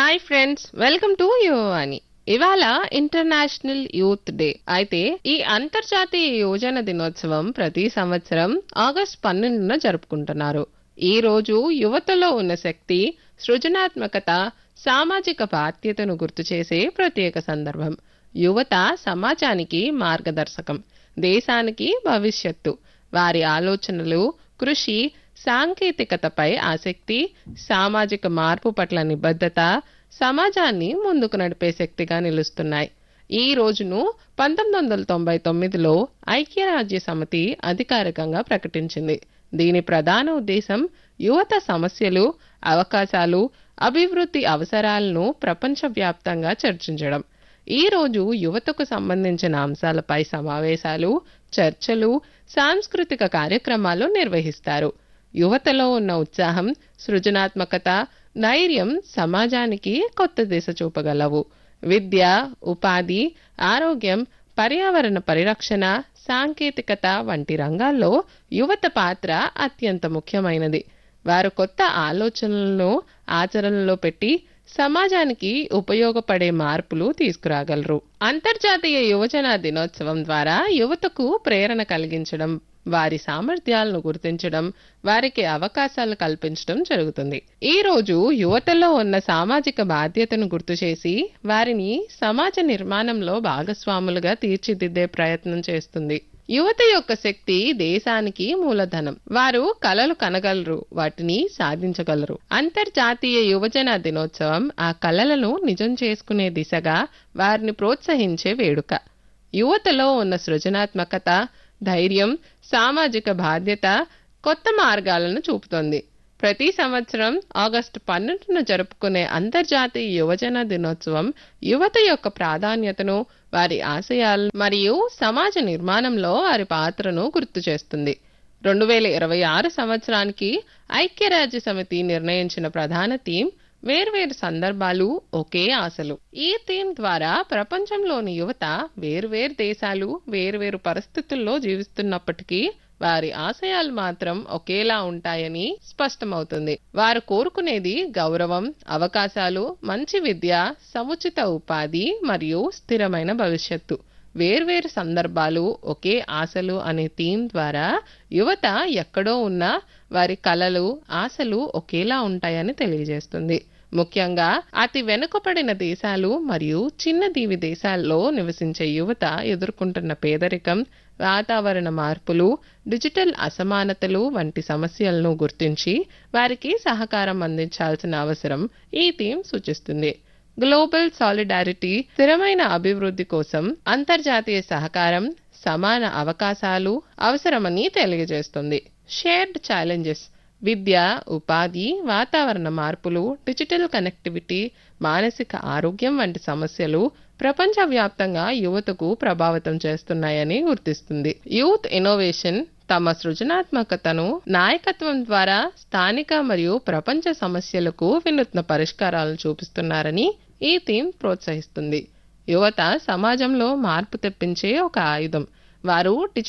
hi friends welcome to యో అని ఇవాళ ఇంటర్నేషనల్ యూత్ డే అయితే ఈ అంతర్జాతీయ యువజన దినోత్సవం ప్రతి సంవత్సరం ఆగస్ట్ పన్నెండున జరుపుకుంటున్నారు ఈ రోజు యువతలో ఉన్న శక్తి సృజనాత్మకత సామాజిక బాధ్యతను గుర్తు చేసే ప్రత్యేక సందర్భం యువత సమాజానికి మార్గదర్శకం దేశానికి భవిష్యత్తు వారి ఆలోచనలు కృషి సాంకేతికతపై ఆసక్తి సామాజిక మార్పు పట్ల నిబద్ధత సమాజాన్ని ముందుకు నడిపే శక్తిగా నిలుస్తున్నాయి ఈ రోజును పంతొమ్మిది వందల తొంభై తొమ్మిదిలో ఐక్యరాజ్య సమితి అధికారికంగా ప్రకటించింది దీని ప్రధాన ఉద్దేశం యువత సమస్యలు అవకాశాలు అభివృద్ధి అవసరాలను ప్రపంచవ్యాప్తంగా చర్చించడం ఈ రోజు యువతకు సంబంధించిన అంశాలపై సమావేశాలు చర్చలు సాంస్కృతిక కార్యక్రమాలు నిర్వహిస్తారు యువతలో ఉన్న ఉత్సాహం సృజనాత్మకత ధైర్యం సమాజానికి కొత్త దిశ చూపగలవు విద్య ఉపాధి ఆరోగ్యం పర్యావరణ పరిరక్షణ సాంకేతికత వంటి రంగాల్లో యువత పాత్ర అత్యంత ముఖ్యమైనది వారు కొత్త ఆలోచనలను ఆచరణలో పెట్టి సమాజానికి ఉపయోగపడే మార్పులు తీసుకురాగలరు అంతర్జాతీయ యువజన దినోత్సవం ద్వారా యువతకు ప్రేరణ కలిగించడం వారి సామర్థ్యాలను గుర్తించడం వారికి అవకాశాలు కల్పించడం జరుగుతుంది ఈ రోజు యువతలో ఉన్న సామాజిక బాధ్యతను గుర్తు చేసి వారిని సమాజ నిర్మాణంలో భాగస్వాములుగా తీర్చిదిద్దే ప్రయత్నం చేస్తుంది యువత యొక్క శక్తి దేశానికి మూలధనం వారు కలలు కనగలరు వాటిని సాధించగలరు అంతర్జాతీయ యువజన దినోత్సవం ఆ కలలను నిజం చేసుకునే దిశగా వారిని ప్రోత్సహించే వేడుక యువతలో ఉన్న సృజనాత్మకత ధైర్యం సామాజిక బాధ్యత కొత్త మార్గాలను చూపుతోంది ప్రతి సంవత్సరం ఆగస్టు పన్నెండున జరుపుకునే అంతర్జాతీయ యువజన దినోత్సవం యువత యొక్క ప్రాధాన్యతను వారి ఆశయాలు మరియు సమాజ నిర్మాణంలో వారి పాత్రను గుర్తు చేస్తుంది రెండు వేల ఇరవై ఆరు సంవత్సరానికి ఐక్యరాజ్య సమితి నిర్ణయించిన ప్రధాన థీమ్ వేర్వేరు సందర్భాలు ఒకే ఆశలు ఈ థీమ్ ద్వారా ప్రపంచంలోని యువత వేర్వేరు దేశాలు వేర్వేరు పరిస్థితుల్లో జీవిస్తున్నప్పటికీ వారి ఆశయాలు మాత్రం ఒకేలా ఉంటాయని స్పష్టమవుతుంది వారు కోరుకునేది గౌరవం అవకాశాలు మంచి విద్య సముచిత ఉపాధి మరియు స్థిరమైన భవిష్యత్తు వేర్వేరు సందర్భాలు ఒకే ఆశలు అనే థీమ్ ద్వారా యువత ఎక్కడో ఉన్నా వారి కలలు ఆశలు ఒకేలా ఉంటాయని తెలియజేస్తుంది ముఖ్యంగా అతి వెనుకబడిన దేశాలు మరియు చిన్న దీవి దేశాల్లో నివసించే యువత ఎదుర్కొంటున్న పేదరికం వాతావరణ మార్పులు డిజిటల్ అసమానతలు వంటి సమస్యలను గుర్తించి వారికి సహకారం అందించాల్సిన అవసరం ఈ థీమ్ సూచిస్తుంది గ్లోబల్ సాలిడారిటీ స్థిరమైన అభివృద్ధి కోసం అంతర్జాతీయ సహకారం సమాన అవకాశాలు అవసరమని తెలియజేస్తుంది షేర్డ్ ఛాలెంజెస్ విద్య ఉపాధి వాతావరణ మార్పులు డిజిటల్ కనెక్టివిటీ మానసిక ఆరోగ్యం వంటి సమస్యలు ప్రపంచవ్యాప్తంగా యువతకు ప్రభావితం చేస్తున్నాయని గుర్తిస్తుంది యూత్ ఇన్నోవేషన్ తమ సృజనాత్మకతను నాయకత్వం ద్వారా స్థానిక మరియు ప్రపంచ సమస్యలకు వినూత్న పరిష్కారాలను చూపిస్తున్నారని ఈ థీమ్ ప్రోత్సహిస్తుంది యువత సమాజంలో మార్పు తెప్పించే ఒక ఆయుధం వారు